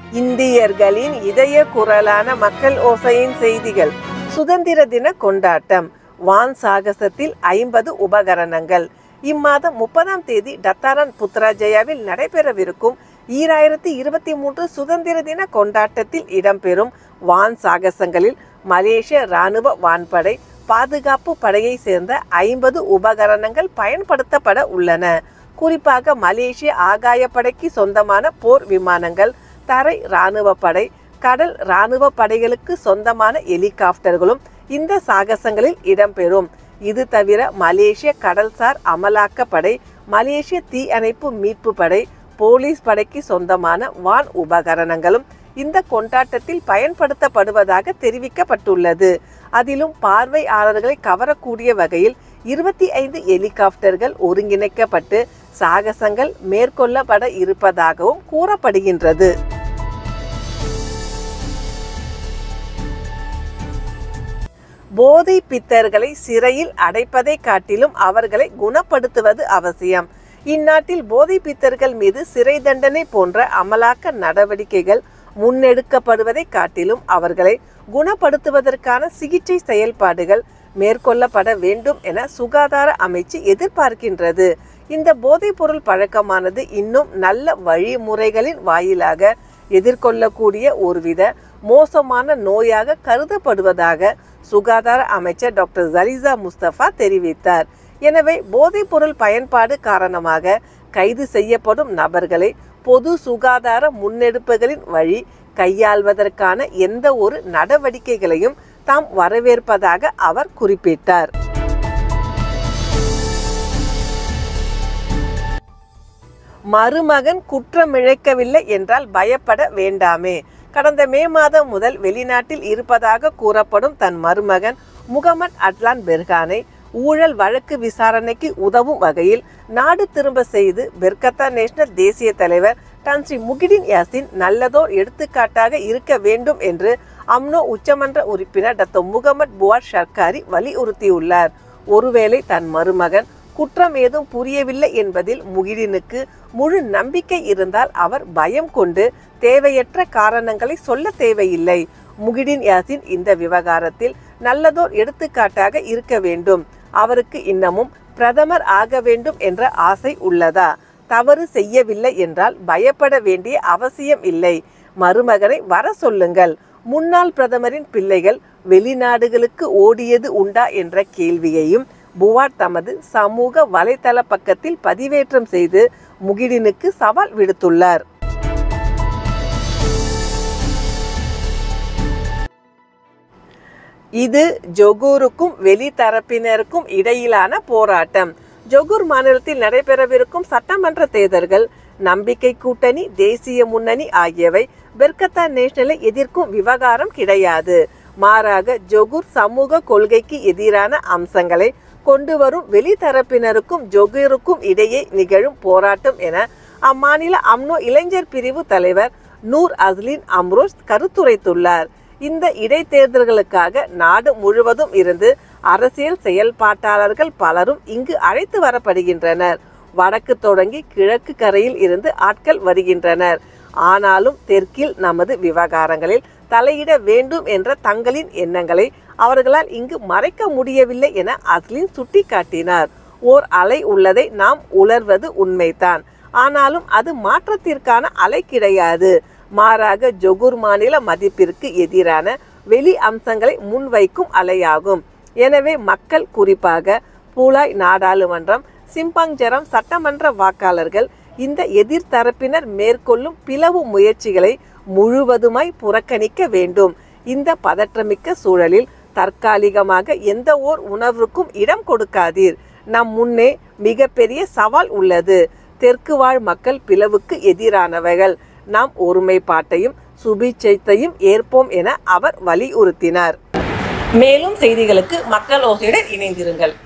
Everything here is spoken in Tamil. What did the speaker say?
இந்தியர்களின் இதய குரலான மக்கள் ஓசையின் செய்திகள் சுதந்திர தின கொண்டாட்டம் வான் சாகசத்தில் ஐம்பது உபகரணங்கள் இம்மாதம் முப்பதாம் தேதி டத்தாரன் புத்ராஜயாவில் நடைபெறவிருக்கும் ஈராயிரத்தி இருபத்தி மூன்று சுதந்திர தின கொண்டாட்டத்தில் இடம்பெறும் வான் சாகசங்களில் மலேசிய இராணுவ வான்படை பாதுகாப்பு படையை சேர்ந்த ஐம்பது உபகரணங்கள் பயன்படுத்தப்பட உள்ளன குறிப்பாக மலேசிய ஆகாயப்படைக்கு சொந்தமான போர் விமானங்கள் தரை இராணுவ படை கடல் இராணுவ படைகளுக்கு சொந்தமான ஹெலிகாப்டர்களும் இந்த சாகசங்களில் இடம்பெறும் இது தவிர மலேசிய கடல்சார் அமலாக்க படை மலேசிய தீயணைப்பு மீட்பு படை போலீஸ் படைக்கு சொந்தமான வான் உபகரணங்களும் இந்த கொண்டாட்டத்தில் பயன்படுத்தப்படுவதாக தெரிவிக்கப்பட்டுள்ளது அதிலும் பார்வையாளர்களை கவரக்கூடிய வகையில் இருபத்தி ஐந்து ஹெலிகாப்டர்கள் ஒருங்கிணைக்கப்பட்டு சாகசங்கள் மேற்கொள்ளப்பட இருப்பதாகவும் கூறப்படுகின்றது போதை பித்தர்களை சிறையில் அடைப்பதை காட்டிலும் அவர்களை குணப்படுத்துவது அவசியம் இந்நாட்டில் போதை பித்தர்கள் மீது சிறை தண்டனை போன்ற அமலாக்க நடவடிக்கைகள் முன்னெடுக்கப்படுவதை காட்டிலும் அவர்களை குணப்படுத்துவதற்கான சிகிச்சை செயல்பாடுகள் மேற்கொள்ளப்பட வேண்டும் என சுகாதார அமைச்சு எதிர்பார்க்கின்றது இந்த போதைப்பொருள் பழக்கமானது இன்னும் நல்ல வழிமுறைகளின் வாயிலாக எதிர்கொள்ளக்கூடிய ஒருவித மோசமான நோயாக கருதப்படுவதாக சுகாதார அமைச்சர் டாக்டர் ஜலிசா முஸ்தபா தெரிவித்தார் எனவே போதைப்பொருள் பயன்பாடு காரணமாக கைது செய்யப்படும் நபர்களை பொது சுகாதார முன்னெடுப்புகளின் வழி கையாள்வதற்கான எந்த ஒரு நடவடிக்கைகளையும் தாம் வரவேற்பதாக அவர் குறிப்பிட்டார் மருமகன் குற்றமிழைக்கவில்லை என்றால் பயப்பட வேண்டாமே கடந்த மே மாதம் முதல் வெளிநாட்டில் இருப்பதாக கூறப்படும் தன் மருமகன் முகமது அட்லான் பெர்கானை ஊழல் வழக்கு விசாரணைக்கு உதவும் வகையில் நாடு திரும்ப செய்து பெர்கத்தா நேஷனல் தேசிய தலைவர் டான் ஸ்ரீ முகிடின் யாசின் நல்லதோர் எடுத்துக்காட்டாக இருக்க வேண்டும் என்று அம்னோ உச்சமன்ற உறுப்பினர் டாக்டர் முகமது புவார் ஷர்காரி வலியுறுத்தியுள்ளார் ஒருவேளை தன் மருமகன் குற்றம் ஏதும் புரியவில்லை என்பதில் முகிடினுக்கு முழு நம்பிக்கை இருந்தால் அவர் பயம் கொண்டு தேவையற்ற காரணங்களை சொல்ல தேவையில்லை முகிடின் யாசின் இந்த விவகாரத்தில் நல்லதோர் எடுத்துக்காட்டாக இருக்க வேண்டும் அவருக்கு இன்னமும் பிரதமர் ஆக வேண்டும் என்ற ஆசை உள்ளதா தவறு செய்யவில்லை என்றால் பயப்பட வேண்டிய அவசியம் இல்லை மருமகனை வர சொல்லுங்கள் முன்னாள் பிரதமரின் பிள்ளைகள் வெளிநாடுகளுக்கு ஓடியது உண்டா என்ற கேள்வியையும் புவார் தமது சமூக வலைதள பக்கத்தில் பதிவேற்றம் செய்து முகிடினுக்கு சவால் விடுத்துள்ளார் இது ஜொகூருக்கும் வெளித்தரப்பினருக்கும் இடையிலான போராட்டம் ஜொகூர் மாநிலத்தில் நடைபெறவிருக்கும் சட்டமன்ற தேர்தல்கள் நம்பிக்கை கூட்டணி தேசிய முன்னணி ஆகியவை பெர்கத்தா நேஷனலை எதிர்க்கும் விவகாரம் கிடையாது மாறாக ஜொகூர் சமூக கொள்கைக்கு எதிரான அம்சங்களை கொண்டு வரும் வெளித்தரப்பினருக்கும் ஜொகூருக்கும் இடையே நிகழும் போராட்டம் என அம்மாநில அம்னோ இளைஞர் பிரிவு தலைவர் நூர் அஸ்லின் அம்ரோஸ் கருத்துரைத்துள்ளார் இந்த இடைத்தேர்தல்களுக்காக நாடு முழுவதும் இருந்து அரசியல் செயல்பாட்டாளர்கள் பலரும் இங்கு அழைத்து வரப்படுகின்றனர் வடக்கு தொடங்கி கிழக்கு கரையில் இருந்து ஆட்கள் வருகின்றனர் ஆனாலும் தெற்கில் நமது விவகாரங்களில் தலையிட வேண்டும் என்ற தங்களின் எண்ணங்களை அவர்களால் இங்கு மறைக்க முடியவில்லை என அஸ்லின் சுட்டிக்காட்டினார் ஓர் அலை உள்ளதை நாம் உணர்வது உண்மைதான் ஆனாலும் அது மாற்றத்திற்கான அலை கிடையாது மாறாக ஜொகூர் மாநில மதிப்பிற்கு எதிரான வெளி அம்சங்களை முன்வைக்கும் அலையாகும் எனவே மக்கள் குறிப்பாக பூலாய் நாடாளுமன்றம் சிம்பாங்ஜரம் சட்டமன்ற வாக்காளர்கள் இந்த எதிர்த்தரப்பினர் மேற்கொள்ளும் பிளவு முயற்சிகளை முழுவதுமாய் புறக்கணிக்க வேண்டும் இந்த பதற்றமிக்க சூழலில் தற்காலிகமாக எந்த ஓர் உணர்வுக்கும் இடம் கொடுக்காதீர் நம் முன்னே மிகப்பெரிய சவால் உள்ளது தெற்கு வாழ் மக்கள் பிளவுக்கு எதிரானவர்கள் நாம் ஒருமைப்பாட்டையும் சுபிட்சத்தையும் ஏற்போம் என அவர் வலியுறுத்தினார் மேலும் செய்திகளுக்கு மக்கள் ஓசையுடன் இணைந்திருங்கள்